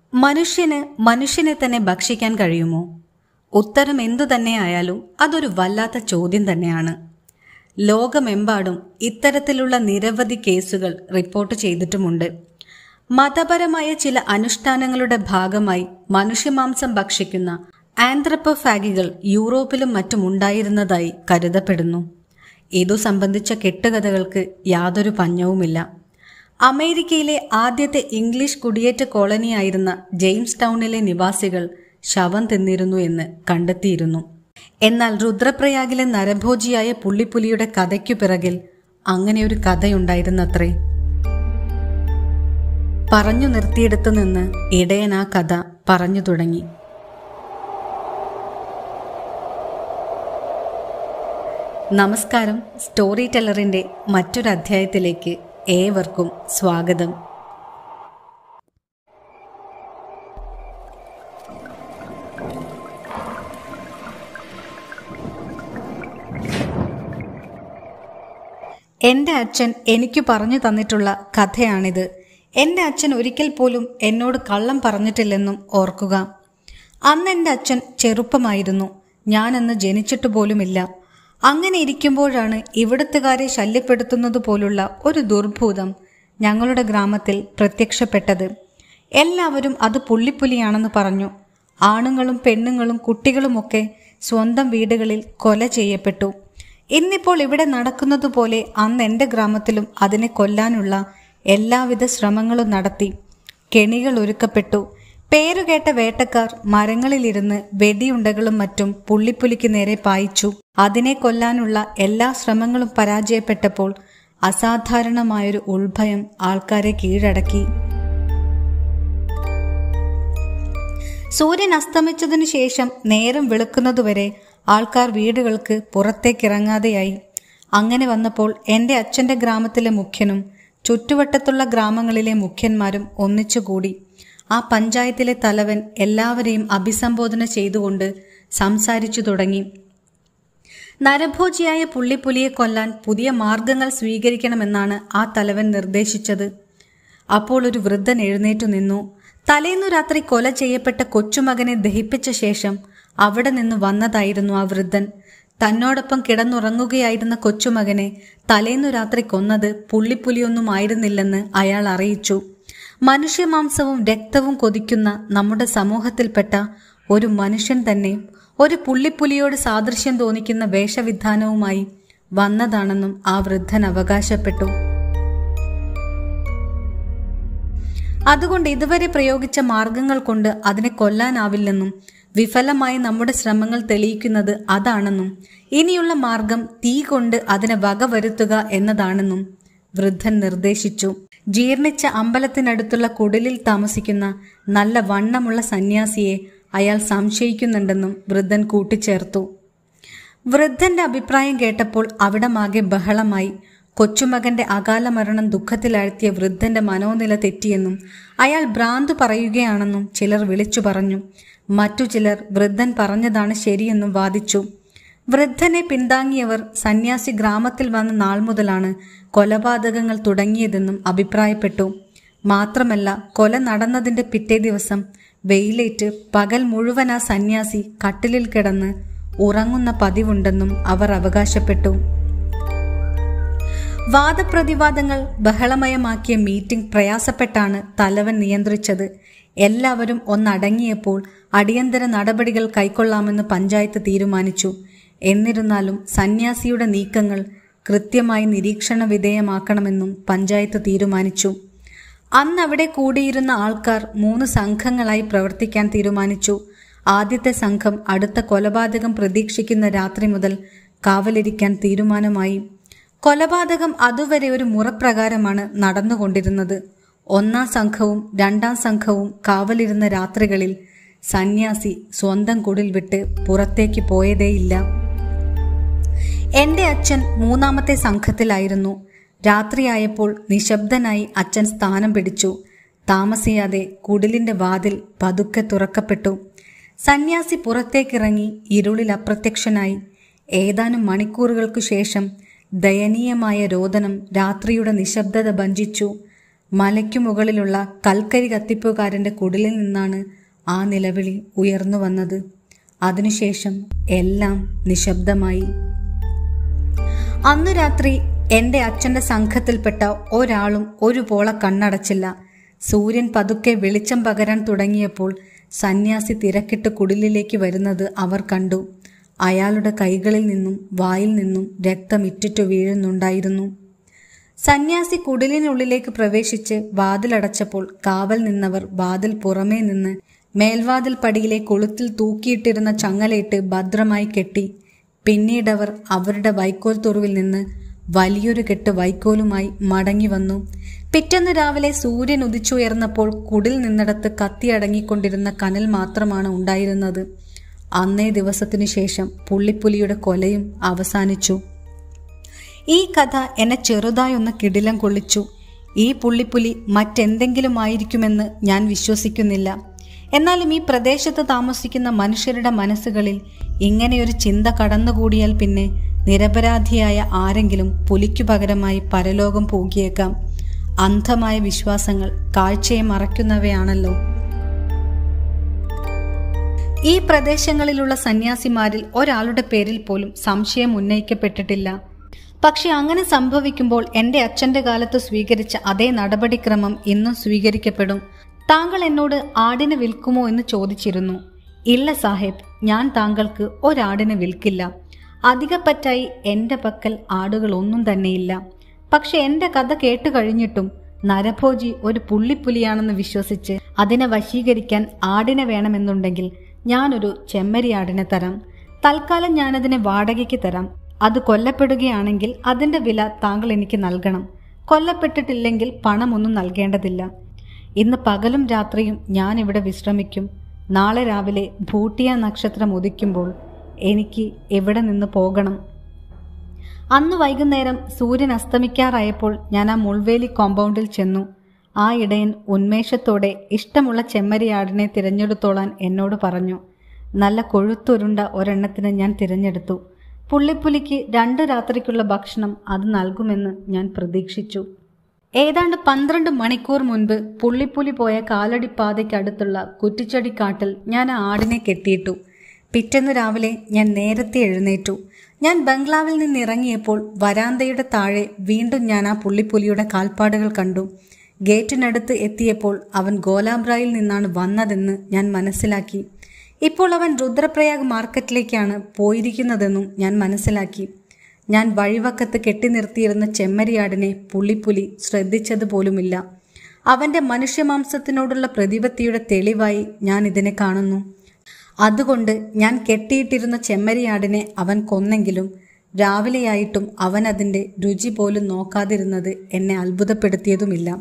മനുഷ്യന് മനുഷ്യനെ തന്നെ ഭക്ഷിക്കാൻ കഴിയുമോ ഉത്തരം എന്തു തന്നെയായാലും അതൊരു വല്ലാത്ത ചോദ്യം തന്നെയാണ് ലോകമെമ്പാടും ഇത്തരത്തിലുള്ള നിരവധി കേസുകൾ റിപ്പോർട്ട് ചെയ്തിട്ടുമുണ്ട് മതപരമായ ചില അനുഷ്ഠാനങ്ങളുടെ ഭാഗമായി മനുഷ്യമാംസം ഭക്ഷിക്കുന്ന ആന്ത്രപ്പോഫാഗികൾ യൂറോപ്പിലും മറ്റും ഉണ്ടായിരുന്നതായി കരുതപ്പെടുന്നു ഇതു സംബന്ധിച്ച കെട്ടുകഥകൾക്ക് യാതൊരു പഞ്ഞവുമില്ല അമേരിക്കയിലെ ആദ്യത്തെ ഇംഗ്ലീഷ് കുടിയേറ്റ കോളനിയായിരുന്ന ജെയിംസ് ടൗണിലെ നിവാസികൾ ശവം തിന്നിരുന്നു എന്ന് കണ്ടെത്തിയിരുന്നു എന്നാൽ രുദ്രപ്രയാഗിലെ നരഭോജിയായ പുള്ളിപ്പുലിയുടെ കഥയ്ക്കു പിറകിൽ അങ്ങനെയൊരു കഥയുണ്ടായിരുന്നത്രേ പറഞ്ഞു നിർത്തിയിടത്തു നിന്ന് ഇടയൻ ആ കഥ പറഞ്ഞു തുടങ്ങി നമസ്കാരം സ്റ്റോറി ടെല്ലറിന്റെ മറ്റൊരു അധ്യായത്തിലേക്ക് ഏവർക്കും സ്വാഗതം എന്റെ അച്ഛൻ എനിക്ക് പറഞ്ഞു തന്നിട്ടുള്ള കഥയാണിത് എന്റെ അച്ഛൻ ഒരിക്കൽ പോലും എന്നോട് കള്ളം പറഞ്ഞിട്ടില്ലെന്നും ഓർക്കുക അന്ന് എന്റെ അച്ഛൻ ചെറുപ്പമായിരുന്നു ഞാനന്ന് ജനിച്ചിട്ട് പോലുമില്ല അങ്ങനെ ഇരിക്കുമ്പോഴാണ് ഇവിടുത്തുകാരെ ശല്യപ്പെടുത്തുന്നത് പോലുള്ള ഒരു ദുർഭൂതം ഞങ്ങളുടെ ഗ്രാമത്തിൽ പ്രത്യക്ഷപ്പെട്ടത് എല്ലാവരും അത് പുള്ളിപ്പുലിയാണെന്ന് പറഞ്ഞു ആണുങ്ങളും പെണ്ണുങ്ങളും കുട്ടികളുമൊക്കെ സ്വന്തം വീടുകളിൽ കൊല ചെയ്യപ്പെട്ടു ഇന്നിപ്പോൾ ഇവിടെ നടക്കുന്നത് പോലെ അന്ന് എൻ്റെ ഗ്രാമത്തിലും അതിനെ കൊല്ലാനുള്ള എല്ലാവിധ ശ്രമങ്ങളും നടത്തി കെണികൾ ഒരുക്കപ്പെട്ടു പേരുകേട്ട വേട്ടക്കാർ മരങ്ങളിലിരുന്ന് വെടിയുണ്ടകളും മറ്റും പുള്ളിപ്പുലിക്ക് നേരെ പായിച്ചു അതിനെ കൊല്ലാനുള്ള എല്ലാ ശ്രമങ്ങളും പരാജയപ്പെട്ടപ്പോൾ അസാധാരണമായൊരു ഉൾഭയം ആൾക്കാരെ കീഴടക്കി സൂര്യൻ അസ്തമിച്ചതിനു ശേഷം നേരം വെളുക്കുന്നതുവരെ ആൾക്കാർ വീടുകൾക്ക് പുറത്തേക്കിറങ്ങാതെയായി അങ്ങനെ വന്നപ്പോൾ എൻ്റെ അച്ഛൻ്റെ ഗ്രാമത്തിലെ മുഖ്യനും ചുറ്റുവട്ടത്തുള്ള ഗ്രാമങ്ങളിലെ മുഖ്യന്മാരും ഒന്നിച്ചുകൂടി ആ പഞ്ചായത്തിലെ തലവൻ എല്ലാവരെയും അഭിസംബോധന ചെയ്തുകൊണ്ട് സംസാരിച്ചു തുടങ്ങി നരഭോജിയായ പുള്ളിപ്പുലിയെ കൊല്ലാൻ പുതിയ മാർഗങ്ങൾ സ്വീകരിക്കണമെന്നാണ് ആ തലവൻ നിർദ്ദേശിച്ചത് അപ്പോൾ ഒരു വൃദ്ധൻ എഴുന്നേറ്റു നിന്നു തലേന്നു രാത്രി കൊല ചെയ്യപ്പെട്ട കൊച്ചുമകനെ ദഹിപ്പിച്ച ശേഷം അവിടെ നിന്ന് വന്നതായിരുന്നു ആ വൃദ്ധൻ തന്നോടൊപ്പം കിടന്നുറങ്ങുകയായിരുന്ന കൊച്ചുമകനെ തലേന്നു രാത്രി കൊന്നത് പുള്ളിപ്പുലിയൊന്നും ആയിരുന്നില്ലെന്ന് അയാൾ അറിയിച്ചു മനുഷ്യമാംസവും രക്തവും കൊതിക്കുന്ന നമ്മുടെ സമൂഹത്തിൽപ്പെട്ട ഒരു മനുഷ്യൻ തന്നെ ഒരു പുള്ളിപ്പുലിയോട് സാദൃശ്യം തോന്നിക്കുന്ന വേഷവിധാനവുമായി വന്നതാണെന്നും ആ വൃദ്ധൻ അവകാശപ്പെട്ടു അതുകൊണ്ട് ഇതുവരെ പ്രയോഗിച്ച മാർഗങ്ങൾ കൊണ്ട് അതിനെ കൊല്ലാനാവില്ലെന്നും വിഫലമായി നമ്മുടെ ശ്രമങ്ങൾ തെളിയിക്കുന്നത് അതാണെന്നും ഇനിയുള്ള മാർഗം തീ കൊണ്ട് അതിനെ വകവരുത്തുക എന്നതാണെന്നും വൃദ്ധൻ നിർദ്ദേശിച്ചു ജീർണിച്ച അമ്പലത്തിനടുത്തുള്ള കുടിലിൽ താമസിക്കുന്ന നല്ല വണ്ണമുള്ള സന്യാസിയെ അയാൾ സംശയിക്കുന്നുണ്ടെന്നും വൃദ്ധൻ കൂട്ടിച്ചേർത്തു വൃദ്ധന്റെ അഭിപ്രായം കേട്ടപ്പോൾ അവിടമാകെ ബഹളമായി കൊച്ചുമകന്റെ അകാല മരണം ദുഃഖത്തിലാഴ്ത്തിയ വൃദ്ധന്റെ മനോനില തെറ്റിയെന്നും അയാൾ ഭ്രാന്തു പറയുകയാണെന്നും ചിലർ വിളിച്ചു പറഞ്ഞു മറ്റു ചിലർ വൃദ്ധൻ പറഞ്ഞതാണ് ശരിയെന്നും വാദിച്ചു വൃദ്ധനെ പിന്താങ്ങിയവർ സന്യാസി ഗ്രാമത്തിൽ വന്ന നാൾ മുതലാണ് കൊലപാതകങ്ങൾ തുടങ്ങിയതെന്നും അഭിപ്രായപ്പെട്ടു മാത്രമല്ല കൊല നടന്നതിന്റെ പിറ്റേ ദിവസം വെയിലേറ്റ് പകൽ മുഴുവൻ ആ സന്യാസി കട്ടിലിൽ കിടന്ന് ഉറങ്ങുന്ന പതിവുണ്ടെന്നും അവർ അവകാശപ്പെട്ടു വാദപ്രതിവാദങ്ങൾ ബഹളമയമാക്കിയ മീറ്റിംഗ് പ്രയാസപ്പെട്ടാണ് തലവൻ നിയന്ത്രിച്ചത് എല്ലാവരും ഒന്നടങ്ങിയപ്പോൾ അടിയന്തര നടപടികൾ കൈക്കൊള്ളാമെന്ന് പഞ്ചായത്ത് തീരുമാനിച്ചു എന്നിരുന്നാലും സന്യാസിയുടെ നീക്കങ്ങൾ കൃത്യമായി നിരീക്ഷണ വിധേയമാക്കണമെന്നും പഞ്ചായത്ത് തീരുമാനിച്ചു അന്ന് അവിടെ കൂടിയിരുന്ന ആൾക്കാർ മൂന്ന് സംഘങ്ങളായി പ്രവർത്തിക്കാൻ തീരുമാനിച്ചു ആദ്യത്തെ സംഘം അടുത്ത കൊലപാതകം പ്രതീക്ഷിക്കുന്ന രാത്രി മുതൽ കാവലിരിക്കാൻ തീരുമാനമായി കൊലപാതകം അതുവരെ ഒരു മുറപ്രകാരമാണ് നടന്നുകൊണ്ടിരുന്നത് ഒന്നാം സംഘവും രണ്ടാം സംഘവും കാവലിരുന്ന രാത്രികളിൽ സന്യാസി സ്വന്തം കുടിൽ വിട്ട് പുറത്തേക്ക് പോയതേയില്ല എന്റെ അച്ഛൻ മൂന്നാമത്തെ സംഘത്തിലായിരുന്നു രാത്രിയായപ്പോൾ നിശബ്ദനായി അച്ഛൻ സ്ഥാനം പിടിച്ചു താമസിയാതെ കുടിലിന്റെ വാതിൽ പതുക്കെ തുറക്കപ്പെട്ടു സന്യാസി പുറത്തേക്കിറങ്ങി ഇരുളിൽ അപ്രത്യക്ഷനായി ഏതാനും മണിക്കൂറുകൾക്കു ശേഷം ദയനീയമായ രോദനം രാത്രിയുടെ നിശബ്ദത ഭഞ്ചിച്ചു മലയ്ക്കു മുകളിലുള്ള കൽക്കരി കത്തിപ്പുകാരന്റെ കുടിലിൽ നിന്നാണ് ആ നിലവിളി ഉയർന്നു വന്നത് അതിനുശേഷം എല്ലാം നിശബ്ദമായി അന്നു രാത്രി എന്റെ അച്ഛന്റെ സംഘത്തിൽപ്പെട്ട ഒരാളും ഒരു പോള കണ്ണടച്ചില്ല സൂര്യൻ പതുക്കെ വെളിച്ചം പകരാൻ തുടങ്ങിയപ്പോൾ സന്യാസി തിരക്കിട്ട് കുടിലിലേക്ക് വരുന്നത് അവർ കണ്ടു അയാളുടെ കൈകളിൽ നിന്നും വായിൽ നിന്നും രക്തം ഇറ്റിറ്റു വീഴുന്നുണ്ടായിരുന്നു സന്യാസി കുടിലിനുള്ളിലേക്ക് പ്രവേശിച്ച് വാതിലടച്ചപ്പോൾ കാവൽ നിന്നവർ വാതിൽ പുറമേ നിന്ന് മേൽവാതിൽ പടിയിലെ കൊളുത്തിൽ തൂക്കിയിട്ടിരുന്ന ചങ്ങലയിട്ട് ഭദ്രമായി കെട്ടി പിന്നീടവർ അവരുടെ വൈക്കോൽ തുറുവിൽ നിന്ന് വലിയൊരു കെട്ട് വൈക്കോലുമായി മടങ്ങി വന്നു പിറ്റേന്ന് രാവിലെ സൂര്യൻ ഉദിച്ചുയർന്നപ്പോൾ കുടിൽ നിന്നിടത്ത് കത്തിയടങ്ങിക്കൊണ്ടിരുന്ന കനൽ മാത്രമാണ് ഉണ്ടായിരുന്നത് അന്നേ ദിവസത്തിനു ശേഷം പുള്ളിപ്പുലിയുടെ കൊലയും അവസാനിച്ചു ഈ കഥ എന്നെ ചെറുതായൊന്ന് കിടിലം കൊള്ളിച്ചു ഈ പുള്ളിപ്പുലി മറ്റെന്തെങ്കിലും ആയിരിക്കുമെന്ന് ഞാൻ വിശ്വസിക്കുന്നില്ല എന്നാലും ഈ പ്രദേശത്ത് താമസിക്കുന്ന മനുഷ്യരുടെ മനസ്സുകളിൽ ഇങ്ങനെയൊരു ചിന്ത കടന്നുകൂടിയാൽ പിന്നെ നിരപരാധിയായ ആരെങ്കിലും പുലിക്കു പകരമായി പരലോകം പോകിയേക്കാം അന്ധമായ വിശ്വാസങ്ങൾ കാഴ്ചയെ മറയ്ക്കുന്നവയാണല്ലോ ഈ പ്രദേശങ്ങളിലുള്ള സന്യാസിമാരിൽ ഒരാളുടെ പേരിൽ പോലും സംശയം ഉന്നയിക്കപ്പെട്ടിട്ടില്ല പക്ഷെ അങ്ങനെ സംഭവിക്കുമ്പോൾ എന്റെ അച്ഛന്റെ കാലത്ത് സ്വീകരിച്ച അതേ നടപടിക്രമം ഇന്നും സ്വീകരിക്കപ്പെടും താങ്കൾ എന്നോട് ആടിനെ വിൽക്കുമോ എന്ന് ചോദിച്ചിരുന്നു ഇല്ല സാഹേബ് ഞാൻ താങ്കൾക്ക് ഒരാടിനെ വിൽക്കില്ല അധികപ്പറ്റായി എന്റെ പക്കൽ ആടുകൾ ഒന്നും തന്നെയില്ല പക്ഷെ എന്റെ കഥ കേട്ടു കഴിഞ്ഞിട്ടും നരഭോജി ഒരു പുള്ളിപ്പുലിയാണെന്ന് വിശ്വസിച്ച് അതിനെ വശീകരിക്കാൻ ആടിനെ വേണമെന്നുണ്ടെങ്കിൽ ഞാനൊരു ചെമ്മരിയാടിനെ തരാം തൽക്കാലം ഞാനതിനെ വാടകയ്ക്ക് തരാം അത് കൊല്ലപ്പെടുകയാണെങ്കിൽ അതിന്റെ വില താങ്കൾ എനിക്ക് നൽകണം കൊല്ലപ്പെട്ടിട്ടില്ലെങ്കിൽ പണമൊന്നും നൽകേണ്ടതില്ല ഇന്ന് പകലും രാത്രിയും ഞാൻ ഇവിടെ വിശ്രമിക്കും നാളെ രാവിലെ ഭൂട്ടിയ നക്ഷത്രം ഉദിക്കുമ്പോൾ എനിക്ക് എവിടെ നിന്ന് പോകണം അന്ന് വൈകുന്നേരം സൂര്യൻ അസ്തമിക്കാറായപ്പോൾ ഞാൻ ആ മുൾവേലി കോമ്പൗണ്ടിൽ ചെന്നു ആ ഇടയൻ ഉന്മേഷത്തോടെ ഇഷ്ടമുള്ള ചെമ്മരിയാടിനെ തിരഞ്ഞെടുത്തോളാൻ എന്നോട് പറഞ്ഞു നല്ല കൊഴുത്തുരുണ്ട ഒരെണ്ണത്തിന് ഞാൻ തിരഞ്ഞെടുത്തു പുള്ളിപ്പുലിക്ക് രണ്ട് രാത്രിക്കുള്ള ഭക്ഷണം അത് നൽകുമെന്ന് ഞാൻ പ്രതീക്ഷിച്ചു ഏതാണ്ട് പന്ത്രണ്ട് മണിക്കൂർ മുൻപ് പുള്ളിപ്പുലി പോയ കാലടിപ്പാതയ്ക്കടുത്തുള്ള കുറ്റിച്ചടിക്കാട്ടിൽ ഞാൻ ആ ആടിനെ കെട്ടിയിട്ടു പിറ്റേന്ന് രാവിലെ ഞാൻ നേരത്തെ എഴുന്നേറ്റു ഞാൻ ബംഗ്ലാവിൽ നിന്ന് ഇറങ്ങിയപ്പോൾ വരാന്തയുടെ താഴെ വീണ്ടും ഞാൻ ആ പുള്ളിപ്പുലിയുടെ കാൽപ്പാടുകൾ കണ്ടു ഗേറ്റിനടുത്ത് എത്തിയപ്പോൾ അവൻ ഗോലാബ്രായിൽ നിന്നാണ് വന്നതെന്ന് ഞാൻ മനസ്സിലാക്കി ഇപ്പോൾ അവൻ രുദ്രപ്രയാഗ് മാർക്കറ്റിലേക്കാണ് പോയിരിക്കുന്നതെന്നും ഞാൻ മനസ്സിലാക്കി ഞാൻ വഴിവക്കത്ത് കെട്ടി നിർത്തിയിരുന്ന ചെമ്മരിയാടിനെ പുള്ളിപ്പുലി ശ്രദ്ധിച്ചതുപോലുമില്ല അവന്റെ മനുഷ്യമാംസത്തിനോടുള്ള പ്രതിപത്തിയുടെ തെളിവായി ഞാൻ ഇതിനെ കാണുന്നു അതുകൊണ്ട് ഞാൻ കെട്ടിയിട്ടിരുന്ന ചെമ്മരിയാടിനെ അവൻ കൊന്നെങ്കിലും രാവിലെയായിട്ടും അവൻ അതിൻ്റെ രുചി പോലും നോക്കാതിരുന്നത് എന്നെ അത്ഭുതപ്പെടുത്തിയതുമില്ല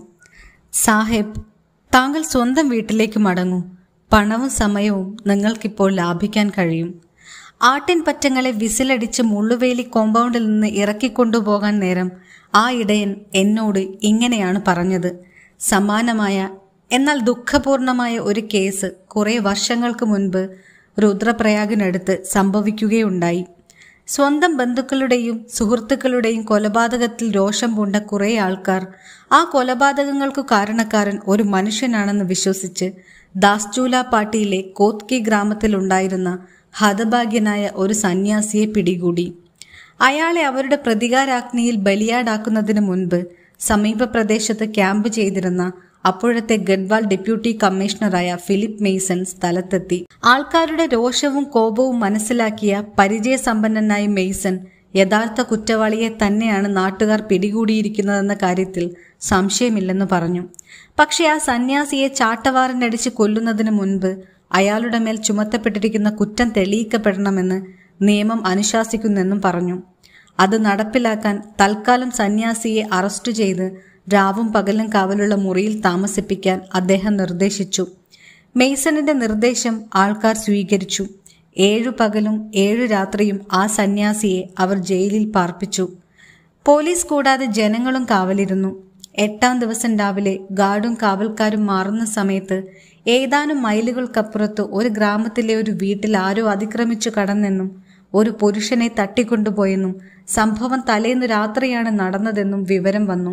സാഹേബ് താങ്കൾ സ്വന്തം വീട്ടിലേക്ക് മടങ്ങൂ പണവും സമയവും നിങ്ങൾക്കിപ്പോൾ ലാഭിക്കാൻ കഴിയും ആട്ടിൻ പറ്റങ്ങളെ വിസിലടിച്ച് മുള്ളുവേലി കോമ്പൗണ്ടിൽ നിന്ന് ഇറക്കിക്കൊണ്ടുപോകാൻ നേരം ആ ഇടയൻ എന്നോട് ഇങ്ങനെയാണ് പറഞ്ഞത് സമാനമായ എന്നാൽ ദുഃഖപൂർണമായ ഒരു കേസ് കുറെ വർഷങ്ങൾക്ക് മുൻപ് രുദ്രപ്രയാഗിനടുത്ത് സംഭവിക്കുകയുണ്ടായി സ്വന്തം ബന്ധുക്കളുടെയും സുഹൃത്തുക്കളുടെയും കൊലപാതകത്തിൽ രോഷം പൂണ്ട കുറെ ആൾക്കാർ ആ കൊലപാതകങ്ങൾക്കു കാരണക്കാരൻ ഒരു മനുഷ്യനാണെന്ന് വിശ്വസിച്ച് ദാസ്ചൂല പാട്ടിയിലെ കോത്കി ഗ്രാമത്തിലുണ്ടായിരുന്ന ഹതഭാഗ്യനായ ഒരു സന്യാസിയെ പിടികൂടി അയാളെ അവരുടെ പ്രതികാരാഗ്നിയിൽ ബലിയാടാക്കുന്നതിന് മുൻപ് സമീപ പ്രദേശത്ത് ക്യാമ്പ് ചെയ്തിരുന്ന അപ്പോഴത്തെ ഗഡ്വാൾ ഡെപ്യൂട്ടി കമ്മീഷണറായ ഫിലിപ്പ് മെയ്സൺ സ്ഥലത്തെത്തി ആൾക്കാരുടെ രോഷവും കോപവും മനസ്സിലാക്കിയ പരിചയസമ്പന്നനായ മെയ്സൺ യഥാർത്ഥ കുറ്റവാളിയെ തന്നെയാണ് നാട്ടുകാർ പിടികൂടിയിരിക്കുന്നതെന്ന കാര്യത്തിൽ സംശയമില്ലെന്ന് പറഞ്ഞു പക്ഷെ ആ സന്യാസിയെ ചാട്ടവാറിനടിച്ച് കൊല്ലുന്നതിന് മുൻപ് അയാളുടെ മേൽ ചുമത്തപ്പെട്ടിരിക്കുന്ന കുറ്റം തെളിയിക്കപ്പെടണമെന്ന് നിയമം അനുശാസിക്കുന്നെന്നും പറഞ്ഞു അത് നടപ്പിലാക്കാൻ തൽക്കാലം സന്യാസിയെ അറസ്റ്റ് ചെയ്ത് രാവും പകലും കാവലുള്ള മുറിയിൽ താമസിപ്പിക്കാൻ അദ്ദേഹം നിർദ്ദേശിച്ചു മെയ്സണിന്റെ നിർദ്ദേശം ആൾക്കാർ സ്വീകരിച്ചു ഏഴു പകലും ഏഴു രാത്രിയും ആ സന്യാസിയെ അവർ ജയിലിൽ പാർപ്പിച്ചു പോലീസ് കൂടാതെ ജനങ്ങളും കാവലിരുന്നു എട്ടാം ദിവസം രാവിലെ ഗാർഡും കാവൽക്കാരും മാറുന്ന സമയത്ത് ഏതാനും മൈലുകൾക്കപ്പുറത്ത് ഒരു ഗ്രാമത്തിലെ ഒരു വീട്ടിൽ ആരോ അതിക്രമിച്ചു കടന്നെന്നും ഒരു പുരുഷനെ തട്ടിക്കൊണ്ടുപോയെന്നും സംഭവം തലേന്ന് രാത്രിയാണ് നടന്നതെന്നും വിവരം വന്നു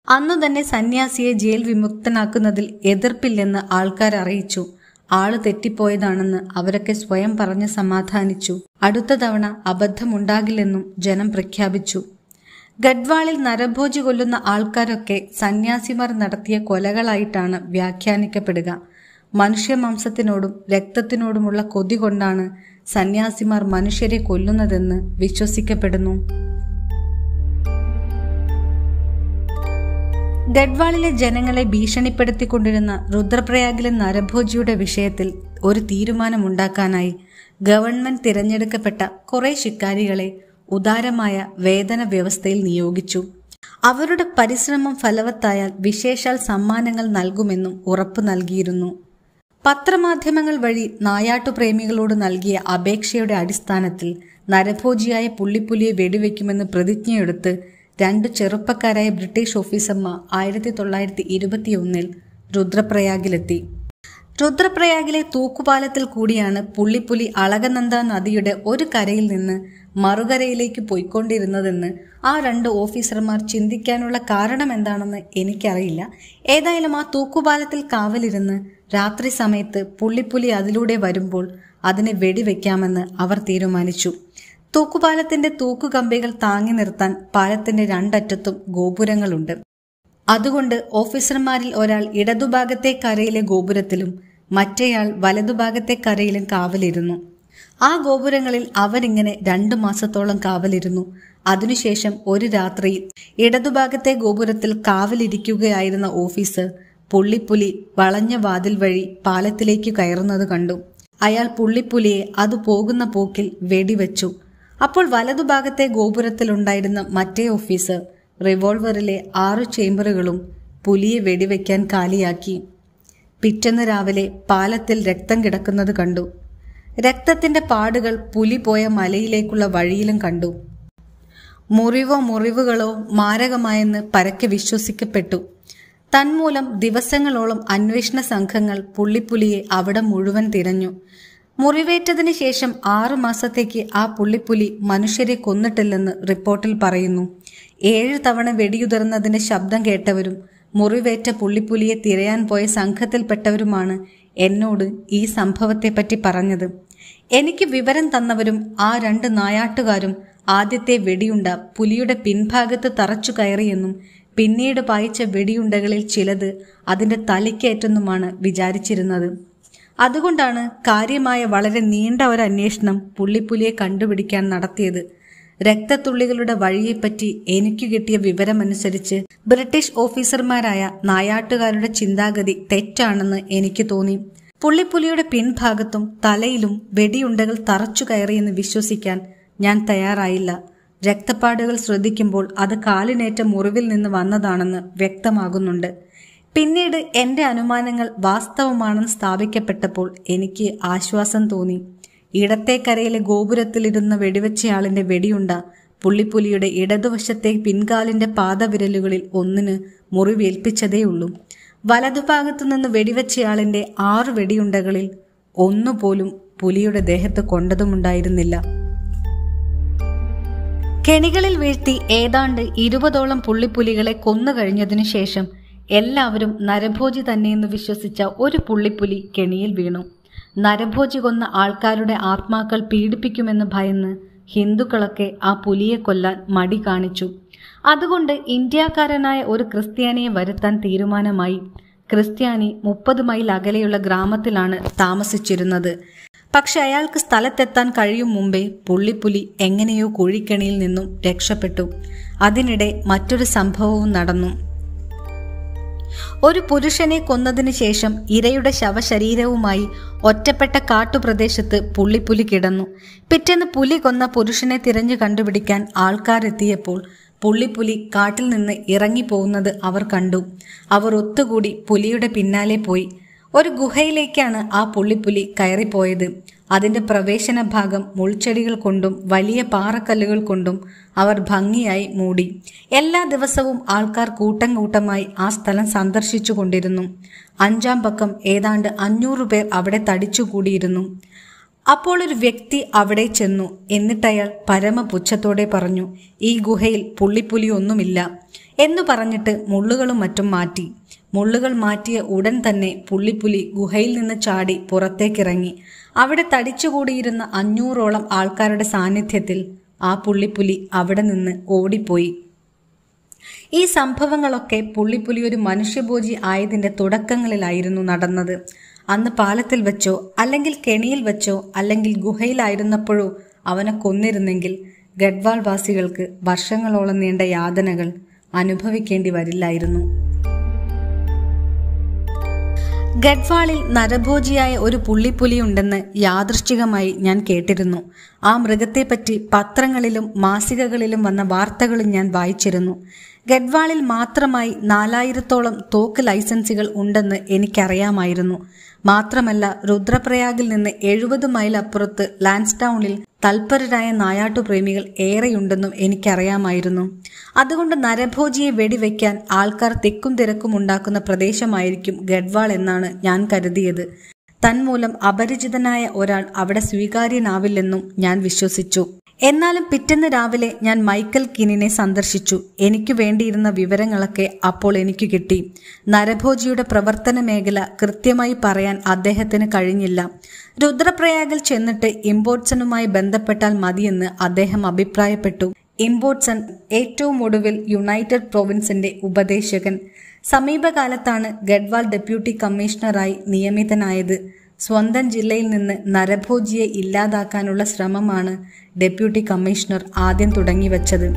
അന്നു തന്നെ സന്യാസിയെ ജയിൽ വിമുക്തനാക്കുന്നതിൽ എതിർപ്പില്ലെന്ന് ആൾക്കാർ അറിയിച്ചു ആള് തെറ്റിപ്പോയതാണെന്ന് അവരൊക്കെ സ്വയം പറഞ്ഞ് സമാധാനിച്ചു അടുത്ത തവണ അബദ്ധമുണ്ടാകില്ലെന്നും ജനം പ്രഖ്യാപിച്ചു ഗഡ്വാളിൽ നരഭോജി കൊല്ലുന്ന ആൾക്കാരൊക്കെ സന്യാസിമാർ നടത്തിയ കൊലകളായിട്ടാണ് വ്യാഖ്യാനിക്കപ്പെടുക മനുഷ്യമാംസത്തിനോടും രക്തത്തിനോടുമുള്ള കൊതി കൊണ്ടാണ് സന്യാസിമാർ മനുഷ്യരെ കൊല്ലുന്നതെന്ന് വിശ്വസിക്കപ്പെടുന്നു ഗഡ്വാളിലെ ജനങ്ങളെ ഭീഷണിപ്പെടുത്തിക്കൊണ്ടിരുന്ന രുദ്രപ്രയാഗിലെ നരഭോജിയുടെ വിഷയത്തിൽ ഒരു തീരുമാനമുണ്ടാക്കാനായി ഗവൺമെന്റ് തിരഞ്ഞെടുക്കപ്പെട്ട കുറെ ശിക്കാരികളെ ഉദാരമായ വേതന വ്യവസ്ഥയിൽ നിയോഗിച്ചു അവരുടെ പരിശ്രമം ഫലവത്തായാൽ വിശേഷാൽ സമ്മാനങ്ങൾ നൽകുമെന്നും ഉറപ്പു നൽകിയിരുന്നു പത്രമാധ്യമങ്ങൾ വഴി നായാട്ടുപ്രേമികളോട് നൽകിയ അപേക്ഷയുടെ അടിസ്ഥാനത്തിൽ നരഭോജിയായ പുള്ളിപ്പുലിയെ വെടിവെക്കുമെന്ന് പ്രതിജ്ഞയെടുത്ത് രണ്ട് ചെറുപ്പക്കാരായ ബ്രിട്ടീഷ് ഓഫീസർമാർ ആയിരത്തി തൊള്ളായിരത്തി ഇരുപത്തിയൊന്നിൽ രുദ്രപ്രയാഗിലെത്തി രുദ്രപ്രയാഗിലെ തൂക്കുപാലത്തിൽ കൂടിയാണ് പുള്ളിപ്പുലി അളകനന്ദ നദിയുടെ ഒരു കരയിൽ നിന്ന് മറുകരയിലേക്ക് പോയിക്കൊണ്ടിരുന്നതെന്ന് ആ രണ്ട് ഓഫീസർമാർ ചിന്തിക്കാനുള്ള കാരണം എന്താണെന്ന് എനിക്കറിയില്ല ഏതായാലും ആ തൂക്കുപാലത്തിൽ കാവലിരുന്ന് രാത്രി സമയത്ത് പുള്ളിപ്പുലി അതിലൂടെ വരുമ്പോൾ അതിനെ വെടിവെക്കാമെന്ന് അവർ തീരുമാനിച്ചു തൂക്കുപാലത്തിന്റെ തൂക്കുകമ്പികൾ താങ്ങി നിർത്താൻ പാലത്തിന്റെ രണ്ടറ്റത്തും ഗോപുരങ്ങളുണ്ട് അതുകൊണ്ട് ഓഫീസർമാരിൽ ഒരാൾ ഇടതുഭാഗത്തെ കരയിലെ ഗോപുരത്തിലും മറ്റേയാൾ വലതുഭാഗത്തെ കരയിലും കാവലിരുന്നു ആ ഗോപുരങ്ങളിൽ അവരിങ്ങനെ രണ്ടു മാസത്തോളം കാവലിരുന്നു അതിനുശേഷം ഒരു രാത്രിയിൽ ഇടതുഭാഗത്തെ ഗോപുരത്തിൽ കാവലിരിക്കുകയായിരുന്ന ഓഫീസർ പുള്ളിപ്പുലി വളഞ്ഞ വാതിൽ വഴി പാലത്തിലേക്ക് കയറുന്നത് കണ്ടു അയാൾ പുള്ളിപ്പുലിയെ അത് പോകുന്ന പോക്കിൽ വെടിവെച്ചു അപ്പോൾ വലതുഭാഗത്തെ ഗോപുരത്തിലുണ്ടായിരുന്ന മറ്റേ ഓഫീസർ റിവോൾവറിലെ ആറു ചേംബറുകളും പുലിയെ വെടിവെക്കാൻ കാലിയാക്കി പിറ്റേന്ന് രാവിലെ പാലത്തിൽ രക്തം കിടക്കുന്നത് കണ്ടു രക്തത്തിന്റെ പാടുകൾ പുലി പോയ മലയിലേക്കുള്ള വഴിയിലും കണ്ടു മുറിവോ മുറിവുകളോ മാരകമായെന്ന് പരക്കെ വിശ്വസിക്കപ്പെട്ടു തന്മൂലം ദിവസങ്ങളോളം അന്വേഷണ സംഘങ്ങൾ പുള്ളിപ്പുലിയെ അവിടെ മുഴുവൻ തിരഞ്ഞു മുറിവേറ്റതിന് ശേഷം ആറു മാസത്തേക്ക് ആ പുള്ളിപ്പുലി മനുഷ്യരെ കൊന്നിട്ടില്ലെന്ന് റിപ്പോർട്ടിൽ പറയുന്നു ഏഴ് തവണ വെടിയുതിർന്നതിന്റെ ശബ്ദം കേട്ടവരും മുറിവേറ്റ പുള്ളിപ്പുലിയെ തിരയാൻ പോയ സംഘത്തിൽപ്പെട്ടവരുമാണ് എന്നോട് ഈ സംഭവത്തെപ്പറ്റി പറഞ്ഞത് എനിക്ക് വിവരം തന്നവരും ആ രണ്ട് നായാട്ടുകാരും ആദ്യത്തെ വെടിയുണ്ട പുലിയുടെ പിൻഭാഗത്ത് തറച്ചു കയറിയെന്നും പിന്നീട് പായിച്ച വെടിയുണ്ടകളിൽ ചിലത് അതിന്റെ തലയ്ക്കേറ്റെന്നുമാണ് വിചാരിച്ചിരുന്നത് അതുകൊണ്ടാണ് കാര്യമായ വളരെ നീണ്ട ഒരു അന്വേഷണം പുള്ളിപ്പുലിയെ കണ്ടുപിടിക്കാൻ നടത്തിയത് രക്തത്തുള്ളികളുടെ വഴിയെപ്പറ്റി എനിക്ക് കിട്ടിയ വിവരമനുസരിച്ച് ബ്രിട്ടീഷ് ഓഫീസർമാരായ നായാട്ടുകാരുടെ ചിന്താഗതി തെറ്റാണെന്ന് എനിക്ക് തോന്നി പുള്ളിപ്പുലിയുടെ പിൻഭാഗത്തും തലയിലും വെടിയുണ്ടകൾ തറച്ചു കയറിയെന്ന് വിശ്വസിക്കാൻ ഞാൻ തയ്യാറായില്ല രക്തപ്പാടുകൾ ശ്രദ്ധിക്കുമ്പോൾ അത് കാലിനേറ്റ മുറിവിൽ നിന്ന് വന്നതാണെന്ന് വ്യക്തമാകുന്നുണ്ട് പിന്നീട് എന്റെ അനുമാനങ്ങൾ വാസ്തവമാണെന്ന് സ്ഥാപിക്കപ്പെട്ടപ്പോൾ എനിക്ക് ആശ്വാസം തോന്നി ഇടത്തേക്കരയിലെ ഗോപുരത്തിലിരുന്ന വെടിവെച്ചയാളിന്റെ വെടിയുണ്ട പുള്ളിപ്പുലിയുടെ ഇടതുവശത്തെ പിൻകാലിന്റെ പാദവിരലുകളിൽ ഒന്നിന് മുറിവേൽപ്പിച്ചതേയുള്ളൂ വലതുഭാഗത്തു നിന്ന് വെടിവെച്ചയാളിന്റെ ആറ് വെടിയുണ്ടകളിൽ ഒന്നുപോലും പുലിയുടെ ദേഹത്ത് കൊണ്ടതുമുണ്ടായിരുന്നില്ല കെണികളിൽ വീഴ്ത്തി ഏതാണ്ട് ഇരുപതോളം പുള്ളിപ്പുലികളെ കൊന്നു കഴിഞ്ഞതിനു ശേഷം എല്ലാവരും നരഭോജി തന്നെയെന്ന് വിശ്വസിച്ച ഒരു പുള്ളിപ്പുലി കെണിയിൽ വീണു നരഭോജി കൊന്ന ആൾക്കാരുടെ ആത്മാക്കൾ പീഡിപ്പിക്കുമെന്ന് ഭയന്ന് ഹിന്ദുക്കളൊക്കെ ആ പുലിയെ കൊല്ലാൻ മടി കാണിച്ചു അതുകൊണ്ട് ഇന്ത്യക്കാരനായ ഒരു ക്രിസ്ത്യാനിയെ വരുത്താൻ തീരുമാനമായി ക്രിസ്ത്യാനി മുപ്പത് മൈൽ അകലെയുള്ള ഗ്രാമത്തിലാണ് താമസിച്ചിരുന്നത് പക്ഷെ അയാൾക്ക് സ്ഥലത്തെത്താൻ കഴിയും മുമ്പേ പുള്ളിപ്പുലി എങ്ങനെയോ കുഴിക്കണിയിൽ നിന്നും രക്ഷപ്പെട്ടു അതിനിടെ മറ്റൊരു സംഭവവും നടന്നു ഒരു പുരുഷനെ കൊന്നതിനു ശേഷം ഇരയുടെ ശവശരീരവുമായി ഒറ്റപ്പെട്ട കാട്ടുപ്രദേശത്ത് പുള്ളിപ്പുലി കിടന്നു പിറ്റേന്ന് പുലി കൊന്ന പുരുഷനെ തിരഞ്ഞു കണ്ടുപിടിക്കാൻ ആൾക്കാരെത്തിയപ്പോൾ പുള്ളിപ്പുലി കാട്ടിൽ നിന്ന് ഇറങ്ങിപ്പോകുന്നത് അവർ കണ്ടു അവർ ഒത്തുകൂടി പുലിയുടെ പിന്നാലെ പോയി ഒരു ഗുഹയിലേക്കാണ് ആ പുള്ളിപ്പുലി കയറിപ്പോയത് അതിന്റെ പ്രവേശന ഭാഗം മുൾച്ചെടികൾ കൊണ്ടും വലിയ പാറക്കല്ലുകൾ കൊണ്ടും അവർ ഭംഗിയായി മൂടി എല്ലാ ദിവസവും ആൾക്കാർ കൂട്ടം കൂട്ടമായി ആ സ്ഥലം സന്ദർശിച്ചു കൊണ്ടിരുന്നു അഞ്ചാം പക്കം ഏതാണ്ട് അഞ്ഞൂറ് പേർ അവിടെ തടിച്ചുകൂടിയിരുന്നു അപ്പോൾ ഒരു വ്യക്തി അവിടെ ചെന്നു എന്നിട്ടയാൾ പരമപുച്ഛത്തോടെ പറഞ്ഞു ഈ ഗുഹയിൽ പുള്ളിപ്പുലി ഒന്നുമില്ല എന്നു പറഞ്ഞിട്ട് മുള്ളുകളും മറ്റും മാറ്റി മുള്ളുകൾ മാറ്റിയ ഉടൻ തന്നെ പുള്ളിപ്പുലി ഗുഹയിൽ നിന്ന് ചാടി പുറത്തേക്കിറങ്ങി അവിടെ തടിച്ചുകൂടിയിരുന്ന അഞ്ഞൂറോളം ആൾക്കാരുടെ സാന്നിധ്യത്തിൽ ആ പുള്ളിപ്പുലി അവിടെ നിന്ന് ഓടിപ്പോയി ഈ സംഭവങ്ങളൊക്കെ പുള്ളിപ്പുലി ഒരു മനുഷ്യഭോജി ആയതിന്റെ തുടക്കങ്ങളിലായിരുന്നു നടന്നത് അന്ന് പാലത്തിൽ വെച്ചോ അല്ലെങ്കിൽ കെണിയിൽ വെച്ചോ അല്ലെങ്കിൽ ഗുഹയിലായിരുന്നപ്പോഴോ അവനെ കൊന്നിരുന്നെങ്കിൽ ഗഡ്വാൾ വാസികൾക്ക് വർഷങ്ങളോളം നീണ്ട യാതനകൾ അനുഭവിക്കേണ്ടി വരില്ലായിരുന്നു ഗഡ്വാളിൽ നരഭോജിയായ ഒരു പുള്ളിപ്പുലിയുണ്ടെന്ന് യാദൃശ്ചികമായി ഞാൻ കേട്ടിരുന്നു ആ മൃഗത്തെപ്പറ്റി പത്രങ്ങളിലും മാസികകളിലും വന്ന വാർത്തകളും ഞാൻ വായിച്ചിരുന്നു ഗഡ്വാളിൽ മാത്രമായി നാലായിരത്തോളം തോക്ക് ലൈസൻസുകൾ ഉണ്ടെന്ന് എനിക്കറിയാമായിരുന്നു മാത്രമല്ല രുദ്രപ്രയാഗിൽ നിന്ന് എഴുപത് മൈൽ അപ്പുറത്ത് ലാൻസ്ഡൌണിൽ തൽപരരായ നായാട്ടുപ്രേമികൾ ഏറെയുണ്ടെന്നും എനിക്കറിയാമായിരുന്നു അതുകൊണ്ട് നരഭോജിയെ വെടിവെക്കാൻ ആൾക്കാർ തിക്കും തിരക്കും ഉണ്ടാക്കുന്ന പ്രദേശമായിരിക്കും ഗഡ്വാൾ എന്നാണ് ഞാൻ കരുതിയത് തന്മൂലം അപരിചിതനായ ഒരാൾ അവിടെ സ്വീകാര്യനാവില്ലെന്നും ഞാൻ വിശ്വസിച്ചു എന്നാലും പിറ്റേന്ന് രാവിലെ ഞാൻ മൈക്കൽ കിനിനെ സന്ദർശിച്ചു എനിക്ക് വേണ്ടിയിരുന്ന വിവരങ്ങളൊക്കെ അപ്പോൾ എനിക്ക് കിട്ടി നരഭോജിയുടെ പ്രവർത്തന മേഖല കൃത്യമായി പറയാൻ അദ്ദേഹത്തിന് കഴിഞ്ഞില്ല രുദ്രപ്രയാഗിൽ ചെന്നിട്ട് ഇമ്പോർട്സനുമായി ബന്ധപ്പെട്ടാൽ മതിയെന്ന് അദ്ദേഹം അഭിപ്രായപ്പെട്ടു ഇമ്പോർട്സൺ ഏറ്റവും ഒടുവിൽ യുണൈറ്റഡ് പ്രൊവിൻസിന്റെ ഉപദേശകൻ സമീപകാലത്താണ് ഗഡ്വാൾ ഡെപ്യൂട്ടി കമ്മീഷണറായി നിയമിതനായത് സ്വന്തം ജില്ലയിൽ നിന്ന് നരഭോജിയെ ഇല്ലാതാക്കാനുള്ള ശ്രമമാണ് ഡെപ്യൂട്ടി കമ്മീഷണർ ആദ്യം തുടങ്ങിവച്ചത്